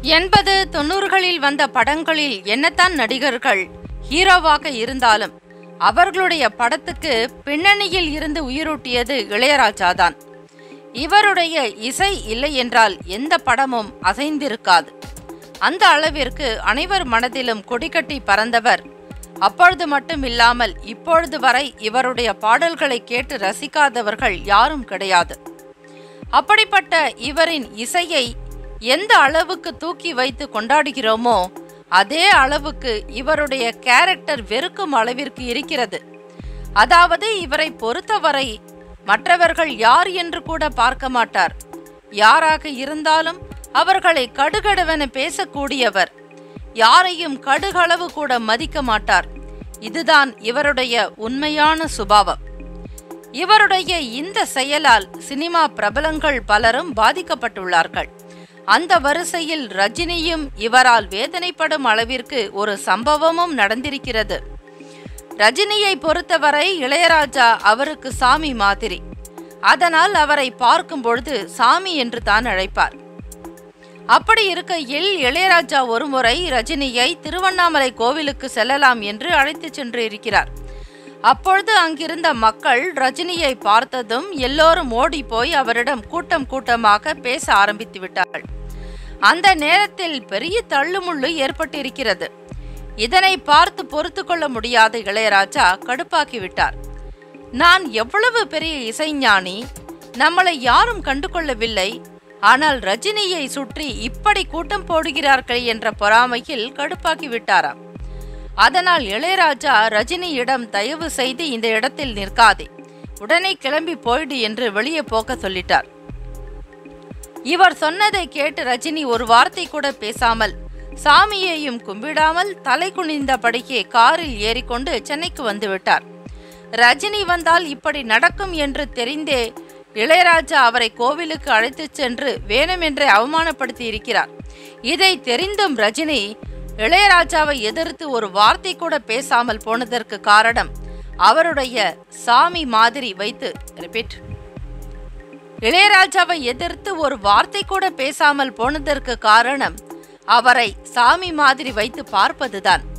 எண்பது தொண்ணூறுகளில் வந்த படங்களில் என்னத்தான் நடிகர்கள் ஹீரோவாக இருந்தாலும் அவர்களுடைய படத்துக்கு பின்னணியில் இருந்து உயிரூட்டியது இளையராஜா தான் இவருடைய இசை இல்லை என்றால் எந்த படமும் அசைந்திருக்காது அந்த அளவிற்கு அனைவர் மனதிலும் கொடிகட்டி பறந்தவர் அப்பொழுது மட்டும் இல்லாமல் இப்பொழுது வரை இவருடைய பாடல்களை கேட்டு ரசிக்காதவர்கள் யாரும் கிடையாது அப்படிப்பட்ட இவரின் இசையை எந்த அளவுக்கு தூக்கி வைத்து கொண்டாடுகிறோமோ அதே அளவுக்கு இவருடைய கேரக்டர் வெறுக்கும் அளவிற்கு இருக்கிறது அதாவது இவரை பொறுத்தவரை மற்றவர்கள் யார் என்று கூட பார்க்க மாட்டார் யாராக இருந்தாலும் அவர்களை கடுகடுவென பேசக்கூடியவர் யாரையும் கடுகளவு கூட மதிக்க மாட்டார் இதுதான் இவருடைய உண்மையான சுபாவம் இவருடைய இந்த செயலால் சினிமா பிரபலங்கள் பலரும் பாதிக்கப்பட்டுள்ளார்கள் அந்த வரிசையில் ரஜினியும் இவரால் வேதனைப்படும் அளவிற்கு ஒரு சம்பவமும் நடந்திருக்கிறது ரஜினியை பொறுத்தவரை இளையராஜா அவருக்கு சாமி மாதிரி அதனால் அவரை பார்க்கும் பொழுது சாமி என்று தான் அழைப்பார் அப்படி இருக்கையில் இளையராஜா ஒருமுறை ரஜினியை திருவண்ணாமலை கோவிலுக்கு செல்லலாம் என்று அழைத்துச் சென்று இருக்கிறார் அப்பொழுது அங்கிருந்த மக்கள் ரஜினியை பார்த்ததும் எல்லோரும் ஓடி போய் அவரிடம் கூட்டம் கூட்டமாக பேச ஆரம்பித்து விட்டார்கள் அந்த நேரத்தில் பெரிய தள்ளுமுள்ளு ஏற்பட்டிருக்கிறது இதனை பார்த்து பொறுத்து கொள்ள முடியாத இளையராஜா கடுப்பாக்கி விட்டார் நான் எவ்வளவு பெரிய இசைஞானி நம்மளை யாரும் கண்டு கொள்ளவில்லை ஆனால் ரஜினியை சுற்றி இப்படி கூட்டம் போடுகிறார்கள் என்ற பொறாமையில் கடுப்பாக்கி விட்டாராம் அதனால் இளையராஜா ரஜினியிடம் தயவு செய்து இந்த இடத்தில் நிற்காதே உடனே கிளம்பி போயிடு என்று வெளியே போக்க சொல்லிட்டார் இவர் சொன்னதை கேட்டு ரஜினி ஒரு வார்த்தை கூட பேசாமல் சாமியையும் கும்பிடாமல் தலை குனிந்தபடியே காரில் ஏறிக்கொண்டு சென்னைக்கு வந்துவிட்டார் ரஜினி வந்தால் இப்படி நடக்கும் என்று தெரிந்தே இளையராஜா அவரை கோவிலுக்கு அழைத்துச் சென்று வேணுமென்றே அவமானப்படுத்தி இருக்கிறார் இதை தெரிந்தும் ரஜினி இளையராஜாவை எதிர்த்து ஒரு வார்த்தை கூட பேசாமல் போனதற்கு காரணம் அவருடைய சாமி மாதிரி வைத்து ரிப்பீட் இளையராஜாவை எதிர்த்து ஒரு வார்த்தை கூட பேசாமல் போனதற்கு காரணம் அவரை சாமி மாதிரி வைத்து பார்ப்பதுதான்